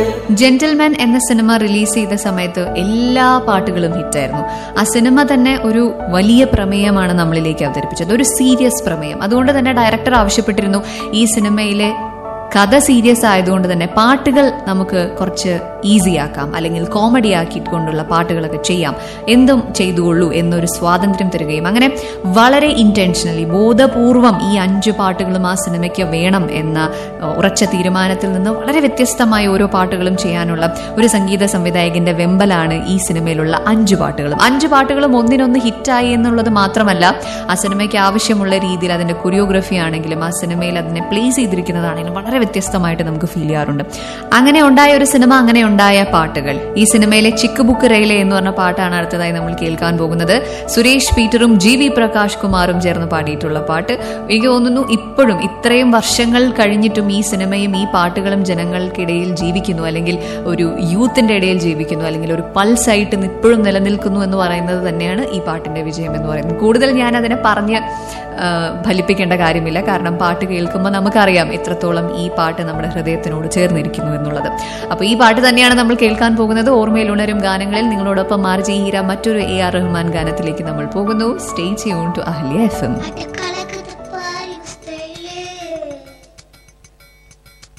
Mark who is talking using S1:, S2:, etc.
S1: gentleman എന്ന cinema release ചെയ്ത സമയത്ത് എല്ലാ പാട്ടുകളും ഹിറ്റായിരുന്നു ആ സിനിമ തന്നെ ഒരു വലിയ പ്രമേയമാണ് നമ്മളിലേക്ക് അവതരിപ്പിച്ചത് ഒരു സീരിയസ് പ്രമേയം അതുകൊണ്ട് തന്നെ ഡയറക്ടർ ആവശ്യപ്പെട്ടിരുന്നു ഈ സിനിമയിലെ കഥ സീരിയസ് ആയതുകൊണ്ട് തന്നെ പാട്ടുകൾ നമുക്ക് കുറച്ച് ഈസി ആക്കാം അല്ലെങ്കിൽ കോമഡി ആക്കിക്കൊണ്ടുള്ള പാട്ടുകളൊക്കെ ചെയ്യാം എന്തും ചെയ്തുകൊള്ളൂ എന്നൊരു സ്വാതന്ത്ര്യം തരികയും അങ്ങനെ വളരെ ഇന്റൻഷനലി ബോധപൂർവം ഈ അഞ്ച് പാട്ടുകളും ആ സിനിമയ്ക്ക് വേണം എന്ന ഏഹ്, ഉറച്ച തീരുമാനത്തിൽ നിന്ന് വളരെ വ്യത്യസ്തമായ ഓരോ പാട്ടുകളും ചെയ്യാനുള്ള ഒരു സംഗീത സംവിധായകന്റെ വെമ്പലാണ് ഈ സിനിമയിലുള്ള അഞ്ച് പാട്ടുകളും അഞ്ച് പാട്ടുകളും ഒന്നിനൊന്ന് ഹിറ്റായി എന്നുള്ളത് മാത്രമല്ല ആ സിനിമയ്ക്ക് ആവശ്യമുള്ള രീതിയിൽ അതിന്റെ കൊറിയോഗ്രഫി ആണെങ്കിലും ആ സിനിമയിൽ അതിനെ പ്ലേസ് ചെയ്തിരിക്കുന്നതാണെങ്കിലും വളരെ വ്യത്യസ്തമായിട്ട് നമുക്ക് ഫീൽ ചെയ്യാറുണ്ട് അങ്ങനെ ഉണ്ടായ ഒരു സിനിമ അങ്ങനെ ഉണ്ടായ പാട്ടുകൾ ഈ സിനിമയിലെ ചിക്ക് ബുക്ക് റെയിലെ എന്ന് പറഞ്ഞ പാട്ടാണ് അടുത്തതായി നമ്മൾ കേൾക്കാൻ പോകുന്നത് സുരേഷ് പീറ്ററും ജി വി പ്രകാശ് കുമാറും ചേർന്ന് പാടിയിട്ടുള്ള പാട്ട് എനിക്ക് തോന്നുന്നു ഇപ്പോഴും ഇത്രയും വർഷങ്ങൾ കഴിഞ്ഞിട്ടും ഈ സിനിമയും ഈ പാട്ടുകളും ജനങ്ങൾക്കിടയിൽ ജീവിക്കുന്നു അല്ലെങ്കിൽ ഒരു യൂത്തിന്റെ ഇടയിൽ ജീവിക്കുന്നു അല്ലെങ്കിൽ ഒരു പൾസ് ആയിട്ട് ഇപ്പോഴും നിലനിൽക്കുന്നു എന്ന് പറയുന്നത് തന്നെയാണ് ഈ പാട്ടിന്റെ വിജയം എന്ന് പറയുന്നത് കൂടുതൽ ഞാൻ അതിനെ പറഞ്ഞ് ആ, ഫലിപ്പിക്കേണ്ട കാര്യമില്ല കാരണം പാട്ട് കേൾക്കുമ്പോൾ നമുക്കറിയാം എത്രത്തോളം ഈ പാട്ട് നമ്മുടെ ഹൃദയത്തിനോട് ചേർന്നിരിക്കുന്നു എന്നുള്ളത് അപ്പോൾ ഈ പാട്ട് തന്നെയാണ് നമ്മൾ കേൾക്കാൻ പോകുന്നത് ഓർമ്മയിൽ ഉണരും ഗാനങ്ങളിൽ നിങ്ങളോടൊപ്പം മാർജി ഹീര മറ്റൊരു എ ആർ റഹ്മാൻ ഗാനത്തിലേക്ക് നമ്മൾ പോകുന്നു stay tune to Ahalia F M